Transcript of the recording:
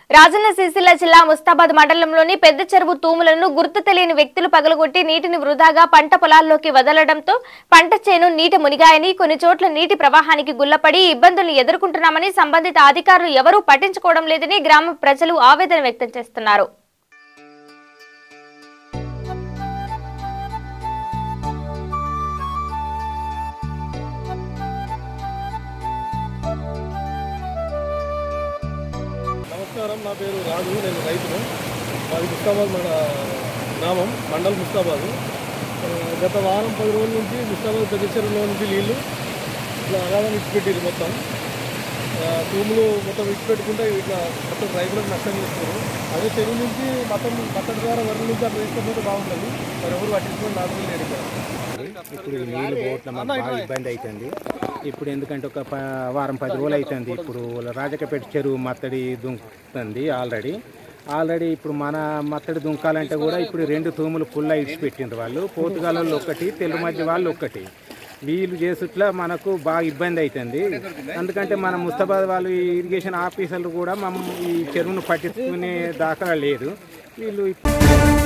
రాజన్న సిరిసిల్ల జిల్లా ముస్తాబాద్ మండలంలోని పెద్ద చెరువు తూములను గుర్తు తెలియని వ్యక్తులు పగలగొట్టి నీటిని వృధాగా పంట పొలాల్లోకి వదలడంతో పంట చేను నీటి మునిగాయని కొన్ని చోట్ల నీటి ప్రవాహానికి గుల్లపడి ఇబ్బందులు ఎదుర్కొంటున్నామని సంబంధిత అధికారులు ఎవరూ పట్టించుకోవడం లేదని గ్రామ ప్రజలు ఆవేదన వ్యక్తం చేస్తున్నారు నమస్కారం నా పేరు రాజు నేను రైతును మాది ముస్తాబాద్ మన గ్రామం మండల్ ముస్తాబాద్ ఆ, గత వారం పది రోజుల నుంచి ముస్తాబాద్ పెద్ద చెరువులో నుంచి నీళ్లు ఇట్లా అలాగే ఇచ్చిపెట్టిరు మొత్తం ఆ, తూములు మొత్తం ఇచ్చిపెట్టుకుంటే ఇట్లా మొత్తం రైతులకు నష్టం చేస్తున్నారు అదే చెరువు నుంచి మొత్తం మత్తడి ద్వారా వరి నుంచి అట్లా తీసుకపోతే బాగుంటుంది మరి ఎవరు పట్టించుకొని నాకు లేరు ఇక్కడ ఇప్పుడు ఈ నీళ్ళు పోవట్ల మాకు బాగా ఇబ్బంది అవుతుంది ఇప్పుడు ఎందుకంటే ఒక ప- వారం పది రోజులు అవుతుంది ఇప్పుడు రాజకపేట చెరువు మత్తడి దుంకుతుంది ఆల్రెడీ ఆల్రెడీ ఇప్పుడు మన మత్తడి దుంకాలంటే కూడా ఇప్పుడు రెండు తూములు పుల్ల ఇడిచిపెట్టిండ్రు వాళ్ళు పోతుగాలలో ఒకటి తెలుగు మధ్య వాళ్ళు ఒకటి వీళ్ళు చేసుట్లా మనకు బాగా ఇబ్బంది అవుతుంది ఎందుకంటే మన ముస్తాబాద్ వాళ్ళు ఈ ఇరిగేషన్ ఆఫీసర్లు కూడా మనం ఈ చెరువును పట్టించుకునే దాఖలా లేదు వీళ్ళు